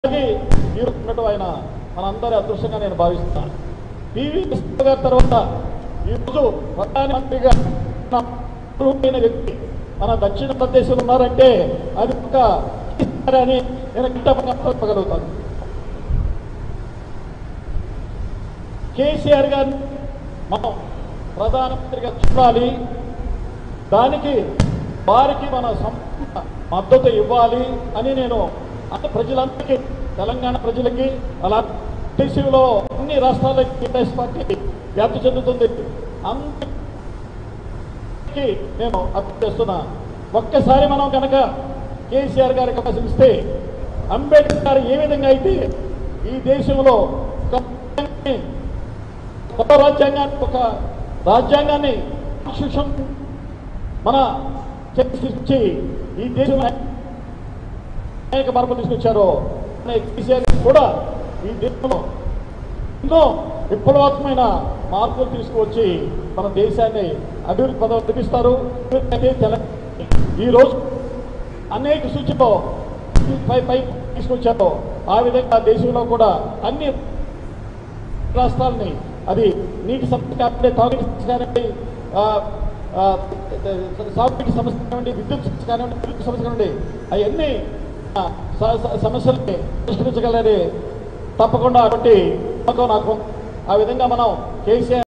అలాగే మీరు ఉన్నట్టు ఆయన మనందరి అదృష్టంగా నేను భావిస్తున్నాను పివి కృష్ణ గారి తర్వాత ఈరోజు ప్రధానమంత్రిగా ఉన్న అర్హుడైన వ్యక్తి మన దక్షిణ ప్రదేశంలో ఉన్నారంటే అది ఒక అని నేను గిట్టపగా చెప్పగలుగుతాను కేసీఆర్ గారిని మనం ప్రధానమంత్రిగా చూడాలి దానికి వారికి మన సంపూర్ణ మద్దతు ఇవ్వాలి అని నేను అంత ప్రజలందరికీ తెలంగాణ ప్రజలకి అలా దేశంలో అన్ని రాష్ట్రాలకి టీఆర్ఎస్ పార్టీ వ్యాప్తి చెందుతుంది అందరికీ నేను అప్పీల్ చేస్తున్నా ఒక్కసారి మనం కనుక కేసీఆర్ గారికి అవకాశం ఇస్తే అంబేద్కర్ గారు ఏ విధంగా అయితే ఈ దేశంలో ఒక కొత్త రాజ్యాంగాన్ని ఒక రాజ్యాంగాన్ని కాన్స్టిట్యూషన్ మన చర్చించి ఈ దేశంలో అనేక మార్పులు తీసుకొచ్చారో అనేక కేసీఆర్ కూడా ఈ దేశంలో ఎన్నో విప్లవాత్మకమైన మార్పులు తీసుకువచ్చి మన దేశాన్ని అభివృద్ధి పదవి నడిపిస్తారు ఈ రోజు అనేక సూచనలు పై పై తీసుకొచ్చారో ఆ విధంగా దేశంలో కూడా అన్ని రాష్ట్రాలని అది నీటి సమస్య కానివ్వండి తాగునీటి సమస్య కానివ్వండి ఆ, ఆ, సాగునీటి సమస్య కానివ్వండి విద్యుత్ సమస్య కానివ్వండి విద్యుత్ సమస్య కానివ్వండి అవన్నీ ఆ, స- స- సమస్యల్ని పరిష్కరించగలని తప్పకుండా కాబట్టి నమ్మకం నాకు ఉంది. ఆ విధంగా మనం కేసీఆర్